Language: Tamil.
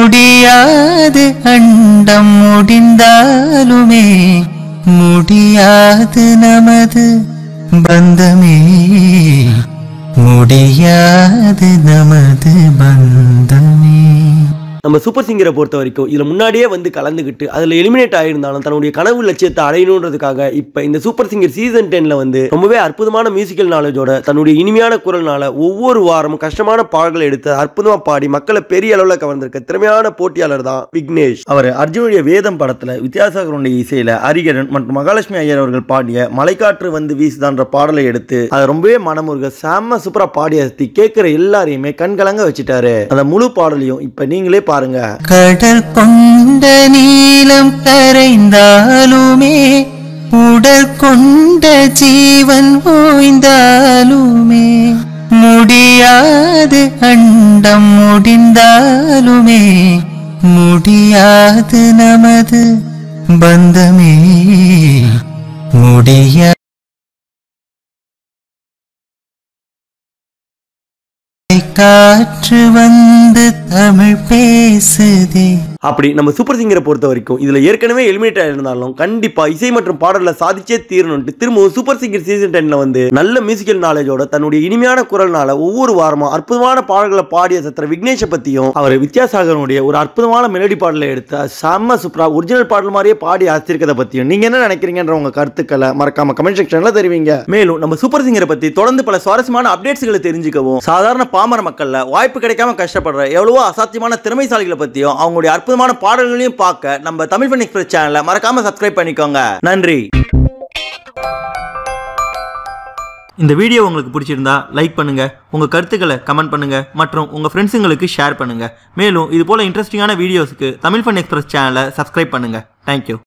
முடியாது அண்டம் முடிந்தாலுமே முடியாது நமது பந்தமே முடியாது நமது பந்தமே நம்ம சூப்பர் சிங்கரை பொறுத்த வரைக்கும் இதில் முன்னாடியே வந்து கலந்துக்கிட்டு அதில் எலிமினேட் ஆயிருந்தாலும் தன்னுடைய கனவு லட்சியத்தை அடையணுன்றதுக்காக இப்போ இந்த சூப்பர் சிங்கர் சீசன் டென்ல வந்து ரொம்பவே அற்புதமான மியூசிக்கல் நாலேஜோட தன்னுடைய இனிமையான குரல்னால ஒவ்வொரு வாரமும் கஷ்டமான பாடல்களை எடுத்து அற்புதமாக பாடி மக்களை பெரிய அளவில் கவர்ந்திருக்க திறமையான போட்டியாளர் தான் விக்னேஷ் அவர் அர்ஜுனுடைய வேதம் படத்தில் வித்யாசாகருடைய இசையில ஹரிகரன் மற்றும் மகாலட்சுமி ஐயர் அவர்கள் பாடிய மலைக்காற்று வந்து வீசுதான்ற பாடலை எடுத்து அதை ரொம்பவே மனமுருக செம்ம சூப்பரா பாடி அசத்தி கேட்கிற எல்லாரையுமே கண்கலங்க வச்சுட்டாரு அந்த முழு பாடலையும் இப்ப நீங்களே பாருங்க கடல் கொண்ட நீளம் கரைந்தாலுமே உடல் கொண்ட ஜீவன் ஓய்ந்தாலுமே முடியாது அண்டம் முடிந்தாலுமே முடியாது நமது பந்தமே முடிய காற்று வந்து தமிழ் பேசுதே அப்படி நம்ம சூப்பர் சிங்கரை பொறுத்த வரைக்கும் இதுல ஏற்கனவே எலிமினேட் ஆயிருந்தாலும் கண்டிப்பா இசை மற்றும் பாடல்ல சாதிச்சே தீரணும்ட்டு திரும்பவும் சூப்பர் சிங்கர் சீசன் டென்ல வந்து நல்ல மியூசிக்கல் நாலேஜோட தன்னுடைய இனிமையான குரல்னால ஒவ்வொரு வாரமும் அற்புதமான பாடல்களை பாடிய சத்திர விக்னேஷை பத்தியும் அவர் வித்யாசாகரனுடைய ஒரு அற்புதமான மெலடி பாடலை எடுத்து அது செம்ம சூப்பரா ஒரிஜினல் பாடல் மாதிரியே பாடி ஆசிரியக்கதை பத்தியும் நீங்க என்ன நினைக்கிறீங்கன்ற உங்க கருத்துக்களை மறக்காம கமெண்ட் செக்ஷன்ல தெரிவிங்க மேலும் நம்ம சூப்பர் சிங்கரை பத்தி தொடர்ந்து பல சுவாரஸ்யமான அப்டேட்ஸ்களை தெரிஞ்சுக்கவும் சாதாரண பாமர மக்கள்ல வாய்ப்பு கிடைக்காம கஷ்டப்படுற எவ்வளவோ அசாத்தியமான திறமைசாலிகளை பத்தியும் அவங்களுடைய அற்புதமான பாடல்களையும் பார்க்க நம்ம தமிழ் ஃபன் எக்ஸ்பிரஸ் சேனலை மறக்காம சப்ஸ்கிரைப் பண்ணிக்கோங்க நன்றி இந்த வீடியோ உங்களுக்கு பிடிச்சிருந்தா லைக் பண்ணுங்க உங்க கருத்துக்களை கமெண்ட் பண்ணுங்க மற்றும் உங்க ஃப்ரெண்ட்ஸுங்களுக்கு ஷேர் பண்ணுங்க மேலும் இது போல இன்ட்ரெஸ்டிங்கான வீடியோஸ்க்கு தமிழ் ஃபன் எக்ஸ்பிரஸ் சேனலை சப்ஸ்கிரைப் பண்ணுங்க தேங்க்யூ